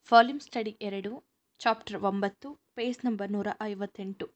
volume study ಎರಡು chapter ಒಂಬತ್ತು page number ನೂರ ಐವತ್ತೆಂಟು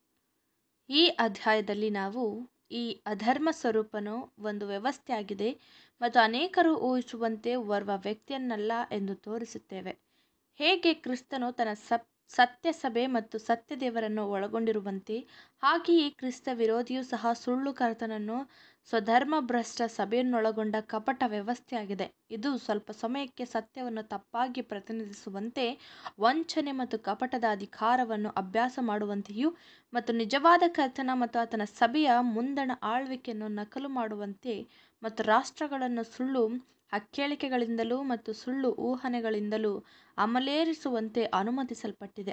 ಈ ಅಧ್ಯಾಯದಲ್ಲಿ ನಾವು ಈ ಅಧರ್ಮ ಸ್ವರೂಪನು ಒಂದು ವ್ಯವಸ್ಥೆಯಾಗಿದೆ ಮತ್ತು ಅನೇಕರು ಊಹಿಸುವಂತೆ ಓರ್ವ ವ್ಯಕ್ತಿಯನ್ನಲ್ಲ ಎಂದು ತೋರಿಸುತ್ತೇವೆ ಹೇಗೆ ಕ್ರಿಸ್ತನು ತನ್ನ ಸಪ್ ಸತ್ಯ ಸಭೆ ಮತ್ತು ಸತ್ಯ ದೇವರನ್ನು ಒಳಗೊಂಡಿರುವಂತೆ ಹಾಗೆಯೇ ಕ್ರಿಸ್ತ ವಿರೋಧಿಯೂ ಸಹ ಸುಳ್ಳು ಕರ್ತನನ್ನು ಸ್ವಧರ್ಮಭ್ರಷ್ಟ ಸಭೆಯನ್ನೊಳಗೊಂಡ ಕಪಟ ವ್ಯವಸ್ಥೆಯಾಗಿದೆ ಇದು ಸ್ವಲ್ಪ ಸಮಯಕ್ಕೆ ಸತ್ಯವನ್ನು ತಪ್ಪಾಗಿ ಪ್ರತಿನಿಧಿಸುವಂತೆ ವಂಚನೆ ಮತ್ತು ಕಪಟದ ಅಧಿಕಾರವನ್ನು ಅಭ್ಯಾಸ ಮಾಡುವಂತೆಯೂ ಮತ್ತು ನಿಜವಾದ ಕರ್ತನ ಮತ್ತು ಆತನ ಸಭೆಯ ಮುಂದಣ ಆಳ್ವಿಕೆಯನ್ನು ನಕಲು ಮಾಡುವಂತೆ ಮತ್ತು ರಾಷ್ಟ್ರಗಳನ್ನು ಸುಳ್ಳು ಅಕ್ಕೇಳಿಕೆಗಳಿಂದಲೂ ಮತ್ತು ಸುಳ್ಳು ಊಹನೆಗಳಿಂದಲೂ ಅಮಲೇರಿಸುವಂತೆ ಅನುಮತಿಸಲ್ಪಟ್ಟಿದೆ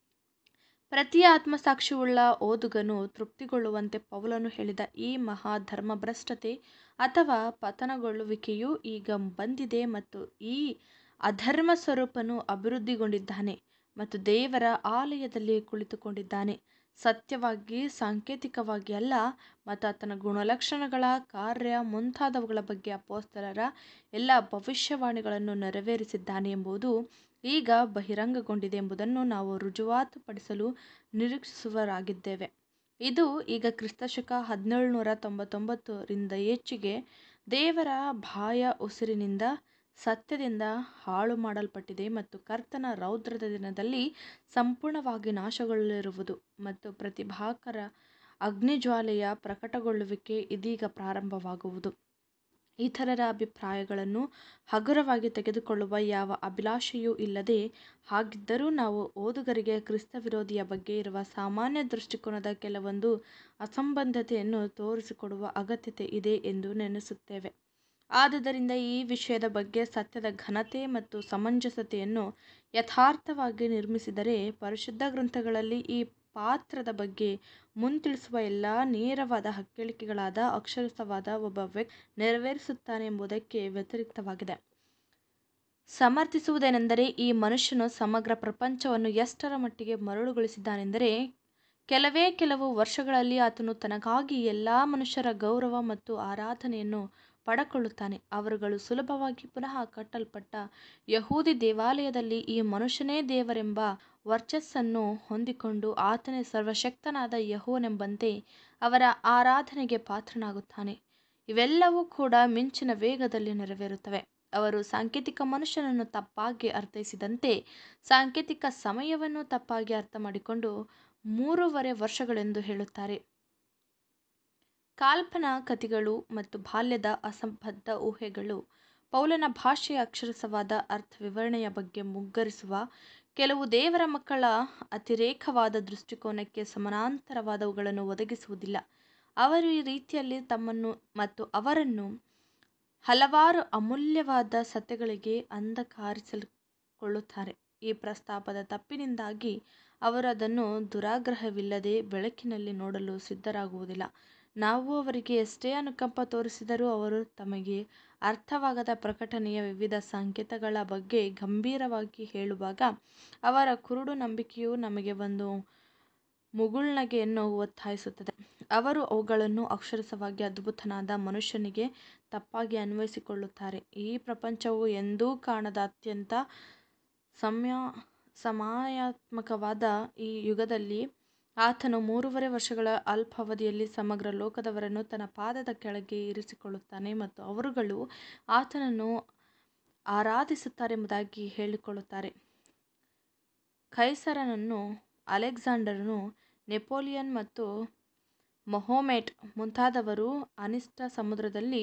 ಪ್ರತಿ ಆತ್ಮಸಾಕ್ಷಿಯುಳ್ಳ ಓದುಗನು ತೃಪ್ತಿಗೊಳ್ಳುವಂತೆ ಪೌಲನು ಹೇಳಿದ ಈ ಮಹಾ ಧರ್ಮಭ್ರಷ್ಟತೆ ಅಥವಾ ಪತನಗೊಳ್ಳುವಿಕೆಯು ಈಗ ಬಂದಿದೆ ಮತ್ತು ಈ ಅಧರ್ಮ ಸ್ವರೂಪನು ಅಭಿವೃದ್ಧಿಗೊಂಡಿದ್ದಾನೆ ಮತ್ತು ದೇವರ ಆಲಯದಲ್ಲಿ ಕುಳಿತುಕೊಂಡಿದ್ದಾನೆ ಸತ್ಯವಾಗಿ ಸಾಂಕೇತಿಕವಾಗಿ ಅಲ್ಲ ಮತ್ತು ಆತನ ಗುಣಲಕ್ಷಣಗಳ ಕಾರ್ಯ ಮುಂತಾದವುಗಳ ಬಗ್ಗೆ ಅಪೋಸ್ತಲರ ಎಲ್ಲ ಭವಿಷ್ಯವಾಣಿಗಳನ್ನು ನೆರವೇರಿಸಿದ್ದಾನೆ ಎಂಬುದು ಈಗ ಬಹಿರಂಗಗೊಂಡಿದೆ ಎಂಬುದನ್ನು ನಾವು ರುಜುವಾತುಪಡಿಸಲು ನಿರೀಕ್ಷಿಸುವರಾಗಿದ್ದೇವೆ ಇದು ಈಗ ಕ್ರಿಸ್ತಶಕ ಹದಿನೇಳುನೂರ ತೊಂಬತ್ತೊಂಬತ್ತರಿಂದ ಹೆಚ್ಚಿಗೆ ದೇವರ ಬಾಯ ಉಸಿರಿನಿಂದ ಸತ್ಯದಿಂದ ಹಾಳು ಮಾಡಲ್ಪಟ್ಟಿದೆ ಮತ್ತು ಕರ್ತನ ರೌದ್ರದ ದಿನದಲ್ಲಿ ಸಂಪೂರ್ಣವಾಗಿ ನಾಶಗೊಳ್ಳಲಿರುವುದು ಮತ್ತು ಪ್ರತಿಭಾಕರ ಅಗ್ನಿಜ್ವಾಲೆಯ ಪ್ರಕಟಗೊಳ್ಳುವಿಕೆ ಇದೀಗ ಪ್ರಾರಂಭವಾಗುವುದು ಇತರರ ಅಭಿಪ್ರಾಯಗಳನ್ನು ಹಗುರವಾಗಿ ತೆಗೆದುಕೊಳ್ಳುವ ಯಾವ ಅಭಿಲಾಷೆಯೂ ಇಲ್ಲದೆ ಹಾಗಿದ್ದರೂ ನಾವು ಓದುಗರಿಗೆ ಕ್ರಿಸ್ತ ವಿರೋಧಿಯ ಬಗ್ಗೆ ಇರುವ ಸಾಮಾನ್ಯ ದೃಷ್ಟಿಕೋನದ ಕೆಲವೊಂದು ಅಸಂಬದ್ಧತೆಯನ್ನು ತೋರಿಸಿಕೊಡುವ ಅಗತ್ಯತೆ ಇದೆ ಎಂದು ನೆನೆಸುತ್ತೇವೆ ಆದುದರಿಂದ ಈ ವಿಷಯದ ಬಗ್ಗೆ ಸತ್ಯದ ಘನತೆ ಮತ್ತು ಸಮಂಜಸತೆಯನ್ನು ಯಥಾರ್ಥವಾಗಿ ನಿರ್ಮಿಸಿದರೆ ಪರಿಶುದ್ಧ ಗ್ರಂಥಗಳಲ್ಲಿ ಈ ಪಾತ್ರದ ಬಗ್ಗೆ ಮುಂತಿಳಿಸುವ ಎಲ್ಲ ನೇರವಾದ ಅಕ್ಕೇಳಿಕೆಗಳಾದ ಅಕ್ಷರಸ್ಥವಾದ ಒಬ್ಬ ವ್ಯಕ್ತಿ ನೆರವೇರಿಸುತ್ತಾನೆ ಎಂಬುದಕ್ಕೆ ವ್ಯತಿರಿಕ್ತವಾಗಿದೆ ಸಮರ್ಥಿಸುವುದೇನೆಂದರೆ ಈ ಮನುಷ್ಯನು ಸಮಗ್ರ ಪ್ರಪಂಚವನ್ನು ಎಷ್ಟರ ಮಟ್ಟಿಗೆ ಮರಳುಗೊಳಿಸಿದ್ದಾನೆಂದರೆ ಕೆಲವೇ ಕೆಲವು ವರ್ಷಗಳಲ್ಲಿ ಆತನು ತನಗಾಗಿ ಎಲ್ಲ ಮನುಷ್ಯರ ಗೌರವ ಮತ್ತು ಆರಾಧನೆಯನ್ನು ಪಡಕೊಳ್ಳುತ್ತಾನೆ ಅವರುಗಳು ಸುಲಭವಾಗಿ ಪುನಃ ಕಟ್ಟಲ್ಪಟ್ಟ ಯಹೂದಿ ದೇವಾಲಯದಲ್ಲಿ ಈ ಮನುಷ್ಯನೇ ದೇವರೆಂಬ ವರ್ಚಸ್ಸನ್ನು ಹೊಂದಿಕೊಂಡು ಆತನೇ ಸರ್ವಶಕ್ತನಾದ ಯಹೋವನೆಂಬಂತೆ ಅವರ ಆರಾಧನೆಗೆ ಪಾತ್ರನಾಗುತ್ತಾನೆ ಇವೆಲ್ಲವೂ ಕೂಡ ಮಿಂಚಿನ ವೇಗದಲ್ಲಿ ನೆರವೇರುತ್ತವೆ ಅವರು ಸಾಂಕೇತಿಕ ಮನುಷ್ಯನನ್ನು ತಪ್ಪಾಗಿ ಅರ್ಥೈಸಿದಂತೆ ಸಾಂಕೇತಿಕ ಸಮಯವನ್ನು ತಪ್ಪಾಗಿ ಅರ್ಥ ಮಾಡಿಕೊಂಡು ಮೂರುವರೆ ವರ್ಷಗಳೆಂದು ಹೇಳುತ್ತಾರೆ ಕಾಲ್ಪನಾ ಕಥೆಗಳು ಮತ್ತು ಬಾಲ್ಯದ ಅಸಂಬದ್ಧ ಊಹೆಗಳು ಪೌಲನ ಭಾಷೆಯ ಅಕ್ಷರಸವಾದ ಅರ್ಥ ವಿವರಣೆಯ ಬಗ್ಗೆ ಮುಗ್ಗರಿಸುವ ಕೆಲವು ದೇವರ ಮಕ್ಕಳ ಅತಿರೇಕವಾದ ದೃಷ್ಟಿಕೋನಕ್ಕೆ ಸಮಾನಾಂತರವಾದವುಗಳನ್ನು ಒದಗಿಸುವುದಿಲ್ಲ ಅವರು ಈ ರೀತಿಯಲ್ಲಿ ತಮ್ಮನ್ನು ಮತ್ತು ಅವರನ್ನು ಹಲವಾರು ಅಮೂಲ್ಯವಾದ ಸತ್ಯಗಳಿಗೆ ಅಂಧಕಾರಿಸಿಕೊಳ್ಳುತ್ತಾರೆ ಈ ಪ್ರಸ್ತಾಪದ ತಪ್ಪಿನಿಂದಾಗಿ ಅವರು ಅದನ್ನು ದುರಾಗ್ರಹವಿಲ್ಲದೆ ಬೆಳಕಿನಲ್ಲಿ ನೋಡಲು ಸಿದ್ಧರಾಗುವುದಿಲ್ಲ ನಾವು ಅವರಿಗೆ ಎಷ್ಟೇ ಅನುಕಂಪ ತೋರಿಸಿದರೂ ಅವರು ತಮಗೆ ಅರ್ಥವಾಗದ ಪ್ರಕಟಣೆಯ ವಿವಿಧ ಸಂಕೇತಗಳ ಬಗ್ಗೆ ಗಂಭೀರವಾಗಿ ಹೇಳುವಾಗ ಅವರ ಕುರುಡು ನಂಬಿಕೆಯು ನಮಗೆ ಒಂದು ಮುಗುಳ್ನಗೆಯನ್ನು ಒತ್ತಾಯಿಸುತ್ತದೆ ಅವರು ಅವುಗಳನ್ನು ಅಕ್ಷರಸವಾಗಿ ಅದ್ಭುತನಾದ ಮನುಷ್ಯನಿಗೆ ತಪ್ಪಾಗಿ ಅನ್ವಯಿಸಿಕೊಳ್ಳುತ್ತಾರೆ ಈ ಪ್ರಪಂಚವು ಎಂದೂ ಕಾಣದ ಅತ್ಯಂತ ಸಮಯ ಸಮಯಾತ್ಮಕವಾದ ಈ ಯುಗದಲ್ಲಿ ಆತನು ಮೂರುವರೆ ವರ್ಷಗಳ ಅಲ್ಪಾವಧಿಯಲ್ಲಿ ಸಮಗ್ರ ಲೋಕದವರನ್ನು ತನ್ನ ಪಾದದ ಕೆಳಗೆ ಇರಿಸಿಕೊಳ್ಳುತ್ತಾನೆ ಮತ್ತು ಅವರುಗಳು ಆತನನ್ನು ಆರಾಧಿಸುತ್ತಾರೆಂಬುದಾಗಿ ಹೇಳಿಕೊಳ್ಳುತ್ತಾರೆ ಕೈಸರನನ್ನು ಅಲೆಕ್ಸಾಂಡರನು ನೆಪೋಲಿಯನ್ ಮತ್ತು ಮೊಹೊಮೆಟ್ ಮುಂತಾದವರು ಅನಿಷ್ಟ ಸಮುದ್ರದಲ್ಲಿ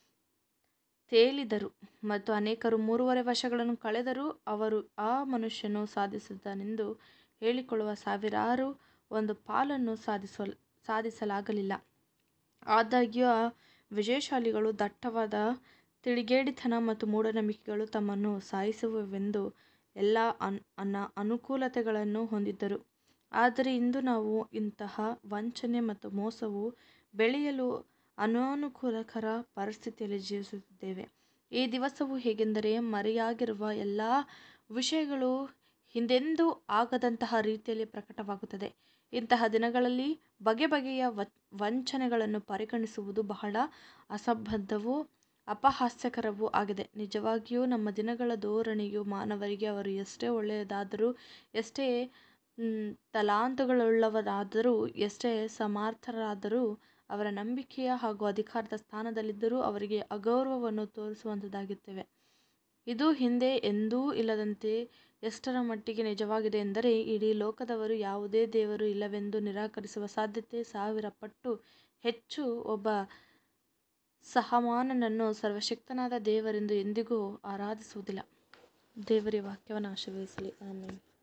ತೇಲಿದರು ಮತ್ತು ಅನೇಕರು ಮೂರುವರೆ ವರ್ಷಗಳನ್ನು ಕಳೆದರೂ ಅವರು ಆ ಮನುಷ್ಯನು ಸಾಧಿಸಿದನೆಂದು ಹೇಳಿಕೊಳ್ಳುವ ಸಾವಿರಾರು ಒಂದು ಪಾಲನ್ನು ಸಾಧಿಸ ಸಾಧಿಸಲಾಗಲಿಲ್ಲ ಆದಾಗ್ಯೂ ಆ ವಿಜಯಶಾಲಿಗಳು ದಟ್ಟವಾದ ತಿಳಿಗೇಡಿತನ ಮತ್ತು ಮೂಢನಂಬಿಕೆಗಳು ತಮ್ಮನ್ನು ಸಾಯಿಸುವವೆಂದು ಎಲ್ಲ ಅನ್ ಅನ ಅನುಕೂಲತೆಗಳನ್ನು ಹೊಂದಿದ್ದರು ಆದರೆ ಇಂದು ನಾವು ಇಂತಹ ವಂಚನೆ ಮತ್ತು ಮೋಸವು ಬೆಳೆಯಲು ಅನಾನುಕೂಲಕರ ಪರಿಸ್ಥಿತಿಯಲ್ಲಿ ಜೀವಿಸುತ್ತಿದ್ದೇವೆ ಈ ದಿವಸವು ಹೇಗೆಂದರೆ ಮರೆಯಾಗಿರುವ ಎಲ್ಲ ವಿಷಯಗಳು ಹಿಂದೆಂದೂ ಆಗದಂತಹ ರೀತಿಯಲ್ಲಿ ಪ್ರಕಟವಾಗುತ್ತದೆ ಇಂತಹ ದಿನಗಳಲ್ಲಿ ಬಗೆ ಬಗೆಯ ವಂಚನೆಗಳನ್ನು ಪರಿಗಣಿಸುವುದು ಬಹಳ ಅಸಂಬದ್ಧವೂ ಅಪಹಾಸ್ಯಕರವೂ ಆಗಿದೆ ನಿಜವಾಗಿಯೂ ನಮ್ಮ ದಿನಗಳ ಧೋರಣೆಯು ಮಾನವರಿಗೆ ಅವರು ಎಷ್ಟೇ ಒಳ್ಳೆಯದಾದರೂ ಎಷ್ಟೇ ತಲಾಂತುಗಳುಳ್ಳವರಾದರೂ ಎಷ್ಟೇ ಸಮರ್ಥರಾದರೂ ಅವರ ನಂಬಿಕೆಯ ಹಾಗೂ ಅಧಿಕಾರದ ಸ್ಥಾನದಲ್ಲಿದ್ದರೂ ಅವರಿಗೆ ಅಗೌರವವನ್ನು ತೋರಿಸುವಂಥದ್ದಾಗಿರುತ್ತವೆ ಇದು ಹಿಂದೆ ಎಂದೂ ಇಲ್ಲದಂತೆ ಎಷ್ಟರ ಮಟ್ಟಿಗೆ ನಿಜವಾಗಿದೆ ಎಂದರೆ ಇಡೀ ಲೋಕದವರು ಯಾವುದೇ ದೇವರು ಇಲ್ಲವೆಂದು ನಿರಾಕರಿಸುವ ಸಾಧ್ಯತೆ ಸಾವಿರ ಪಟ್ಟು ಹೆಚ್ಚು ಒಬ್ಬ ಸಹಮಾನನನ್ನು ಸರ್ವಶಕ್ತನಾದ ದೇವರೆಂದು ಎಂದಿಗೂ ಆರಾಧಿಸುವುದಿಲ್ಲ ದೇವರ ವಾಕ್ಯವನ್ನು ಆಶೀರ್ವದಿಸಲಿ ಆಮೇಲೆ